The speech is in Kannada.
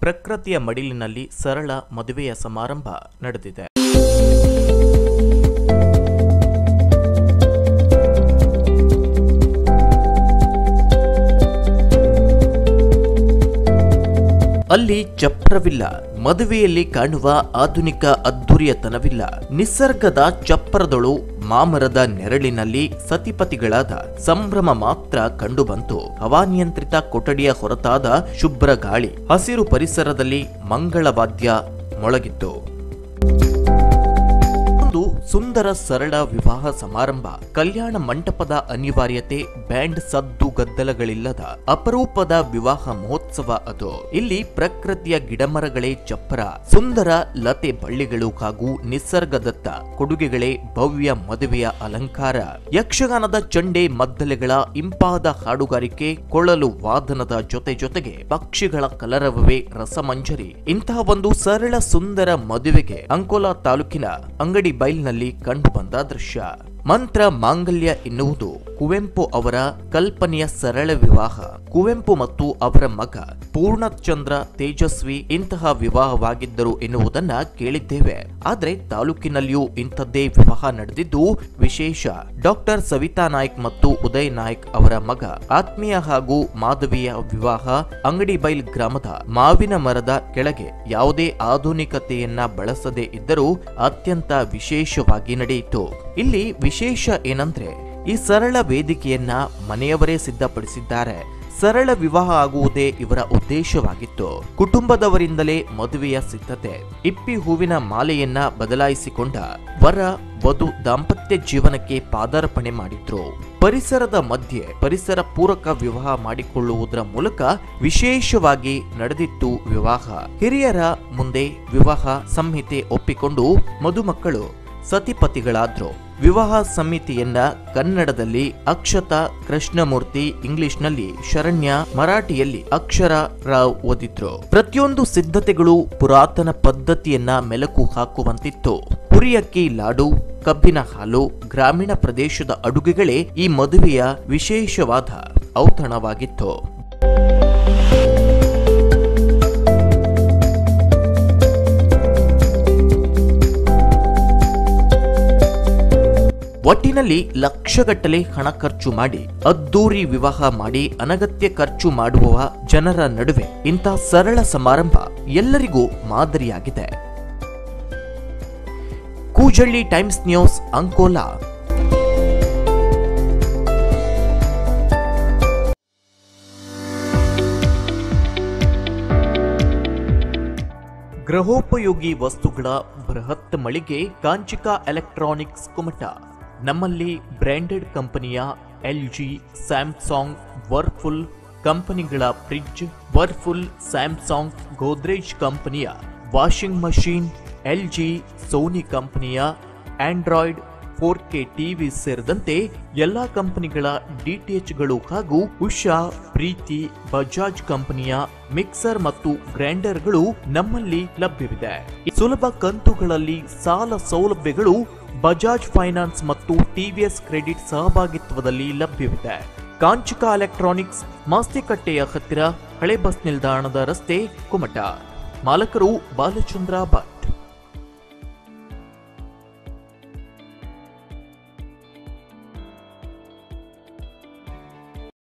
ಪ್ರಕೃತಿಯ ಮಡಿಲಿನಲ್ಲಿ ಸರಳ ಮದುವೆಯ ಸಮಾರಂಭ ನಡೆದಿದೆ ಅಲ್ಲಿ ಚಪ್ರವಿಲ್ಲ ಮದುವೆಯಲ್ಲಿ ಕಾಣುವ ಆಧುನಿಕ ಅದ್ಧೂರಿಯತನವಿಲ್ಲ ನಿಸರ್ಗದ ಚಪ್ಪರದಳು ಮಾಮರದ ನೆರಳಿನಲ್ಲಿ ಸತಿಪತಿಗಳಾದ ಸಂಭ್ರಮ ಮಾತ್ರ ಕಂಡುಬಂತು ಹವಾನಿಯಂತ್ರಿತ ಕೊಠಡಿಯ ಹೊರತಾದ ಶುಭ್ರ ಗಾಳಿ ಹಸಿರು ಪರಿಸರದಲ್ಲಿ ಮಂಗಳವಾದ್ಯ ಮೊಳಗಿತ್ತು ಒಂದು ಸುಂದರ ಸರಳ ವಿವಾಹ ಸಮಾರಂಭ ಕಲ್ಯಾಣ ಮಂಟಪದ ಅನಿವಾರ್ಯತೆ ಬ್ಯಾಂಡ್ ಸದ್ದು ಗದ್ದಲಗಳಿಲ್ಲದ ಅಪರೂಪದ ವಿವಾಹ ಮಹೋತ್ಸವ ಅದು ಇಲ್ಲಿ ಪ್ರಕೃತಿಯ ಗಿಡಮರಗಳೇ ಚಪ್ಪರ ಸುಂದರ ಲತೆ ಬಳ್ಳಿಗಳು ಹಾಗೂ ನಿಸರ್ಗದತ್ತ ಕೊಡುಗೆಗಳೇ ಭವ್ಯ ಮದುವೆಯ ಅಲಂಕಾರ ಯಕ್ಷಗಾನದ ಚಂಡೆ ಮದ್ದಲೆಗಳ ಇಂಪಾದ ಹಾಡುಗಾರಿಕೆ ಕೊಳಲು ವಾದನದ ಜೊತೆ ಜೊತೆಗೆ ಪಕ್ಷಿಗಳ ಕಲರವವೇ ರಸಮಂಜರಿ ಇಂತಹ ಒಂದು ಸರಳ ಸುಂದರ ಮದುವೆಗೆ ಅಂಕೋಲಾ ತಾಲೂಕಿನ ಅಂಗಡಿ ಬೈಲ್ನಲ್ಲಿ ಕಂಡುಬಂದ ದೃಶ್ಯ ಮಂತ್ರ ಮಾಂಗಲ್ಯ ಎನ್ನುವುದು ಕುವೆಂಪು ಅವರ ಕಲ್ಪನೆಯ ಸರಳ ವಿವಾಹ ಕುವೆಂಪು ಮತ್ತು ಅವರ ಮಗ ಪೂರ್ಣಚಂದ್ರ ತೇಜಸ್ವಿ ಇಂತಹ ವಿವಾಹವಾಗಿದ್ದರು ಎನ್ನುವುದನ್ನ ಕೇಳಿದ್ದೇವೆ ಆದ್ರೆ ತಾಲೂಕಿನಲ್ಲಿಯೂ ಇಂಥದ್ದೇ ವಿವಾಹ ನಡೆದಿದ್ದು ವಿಶೇಷ ಡಾಕ್ಟರ್ ಸವಿತಾ ನಾಯ್ಕ್ ಮತ್ತು ಉದಯ್ ನಾಯ್ಕ್ ಅವರ ಮಗ ಆತ್ಮೀಯ ಹಾಗೂ ಮಾಧವಿಯ ವಿವಾಹ ಅಂಗಡಿ ಬೈಲ್ ಗ್ರಾಮದ ಮಾವಿನ ಮರದ ಕೆಳಗೆ ಯಾವುದೇ ಆಧುನಿಕತೆಯನ್ನ ಬಳಸದೇ ಇದ್ದರೂ ಅತ್ಯಂತ ವಿಶೇಷವಾಗಿ ನಡೆಯಿತು ಇಲ್ಲಿ ವಿಶೇಷ ಏನಂದ್ರೆ ಈ ಸರಳ ವೇದಿಕೆಯನ್ನ ಮನೆಯವರೇ ಸಿದ್ಧಪಡಿಸಿದ್ದಾರೆ ಸರಳ ವಿವಾಹ ಆಗುವುದೇ ಇವರ ಉದ್ದೇಶವಾಗಿತ್ತು ಕುಟುಂಬದವರಿಂದಲೇ ಮದುವೆಯ ಸಿದ್ಧತೆ ಇಪ್ಪಿ ಹೂವಿನ ಮಾಲೆಯನ್ನ ಬದಲಾಯಿಸಿಕೊಂಡ ವರ ವಧು ದಾಂಪತ್ಯ ಜೀವನಕ್ಕೆ ಪಾದಾರ್ಪಣೆ ಮಾಡಿದ್ರು ಪರಿಸರದ ಮಧ್ಯೆ ಪರಿಸರ ಪೂರಕ ವಿವಾಹ ಮಾಡಿಕೊಳ್ಳುವುದರ ಮೂಲಕ ವಿಶೇಷವಾಗಿ ನಡೆದಿತ್ತು ವಿವಾಹ ಹಿರಿಯರ ಮುಂದೆ ವಿವಾಹ ಸಂಹಿತೆ ಒಪ್ಪಿಕೊಂಡು ಮದುಮಕ್ಕಳು ಸತಿಪತಿಗಳಾದ್ರು ವಿವಾಹ ಸಮಿತಿಯನ್ನ ಕನ್ನಡದಲ್ಲಿ ಅಕ್ಷತಾ ಕೃಷ್ಣಮೂರ್ತಿ ಇಂಗ್ಲಿಷ್ನಲ್ಲಿ ಶರಣ್ಯ ಮರಾಠಿಯಲ್ಲಿ ಅಕ್ಷರ ರಾವ್ ಓದಿದ್ರು ಪ್ರತಿಯೊಂದು ಸಿದ್ಧತೆಗಳು ಪುರಾತನ ಪದ್ಧತಿಯನ್ನ ಮೆಲುಕು ಹಾಕುವಂತಿತ್ತು ಹುರಿಯಕ್ಕಿ ಲಾಡು ಕಬ್ಬಿನ ಹಾಲು ಗ್ರಾಮೀಣ ಪ್ರದೇಶದ ಅಡುಗೆಗಳೇ ಈ ಮದುವೆಯ ವಿಶೇಷವಾದ ಔತಣವಾಗಿತ್ತು ಒಟ್ಟಿನಲ್ಲಿ ಲಕ್ಷಗಟ್ಟಲೆ ಹಣ ಖರ್ಚು ಮಾಡಿ ಅದ್ದೂರಿ ವಿವಾಹ ಮಾಡಿ ಅನಗತ್ಯ ಖರ್ಚು ಮಾಡುವ ಜನರ ನಡುವೆ ಇಂಥ ಸರಳ ಸಮಾರಂಭ ಎಲ್ಲರಿಗೂ ಮಾದರಿಯಾಗಿದೆ ಕೂಜಳ್ಳಿ ಟೈಮ್ಸ್ ನ್ಯೂಸ್ ಅಂಕೋಲಾ ಗೃಹೋಪಯೋಗಿ ವಸ್ತುಗಳ ಬೃಹತ್ ಮಳಿಗೆ ಕಾಂಚಿಕಾ ಎಲೆಕ್ಟ್ರಾನಿಕ್ಸ್ ಕುಮಟ ನಮ್ಮಲ್ಲಿ ಬ್ರ್ಯಾಂಡೆಡ್ ಕಂಪನಿಯ ಎಲ್ಜಿ ಸ್ಯಾಮ್ಸಾಂಗ್ ವರ್ಫುಲ್ ಕಂಪನಿಗಳ ಫ್ರಿಡ್ಜ್ ವರ್ಫುಲ್ ಸ್ಯಾಮ್ಸಾಂಗ್ ಗೋದ್ರೇಜ್ ಕಂಪನಿಯ ವಾಷಿಂಗ್ ಮಷೀನ್ ಎಲ್ಜಿ ಸೋನಿ ಕಂಪನಿಯ ಆಂಡ್ರಾಯ್ಡ್ ಫೋರ್ ಕೆ ಟಿವಿ ಸೇರಿದಂತೆ ಎಲ್ಲಾ ಕಂಪನಿಗಳ ಡಿಟಿಎಚ್ಗಳು ಹಾಗೂ ಉಷಾ ಪ್ರೀತಿ ಬಜಾಜ್ ಕಂಪನಿಯ ಮಿಕ್ಸರ್ ಮತ್ತು ಗ್ರೈಂಡರ್ಗಳು ನಮ್ಮಲ್ಲಿ ಲಭ್ಯವಿದೆ ಸುಲಭ ಕಂತುಗಳಲ್ಲಿ ಸಾಲ ಸೌಲಭ್ಯಗಳು ಬಜಾಜ್ ಫೈನಾನ್ಸ್ ಮತ್ತು ಟಿವಿಎಸ್ ಕ್ರೆಡಿಟ್ ಸಹಭಾಗಿತ್ವದಲ್ಲಿ ಲಭ್ಯವಿದೆ ಕಾಂಚಿಕಾ ಎಲೆಕ್ಟ್ರಾನಿಕ್ಸ್ ಮಾಸ್ತಿಕಟ್ಟೆಯ ಹತ್ತಿರ ಹಳೆ ಬಸ್ ನಿಲ್ದಾಣದ ರಸ್ತೆ ಕುಮಟ ಮಾಲಕರು ಬಾಲಚಂದ್ರ ಭಟ್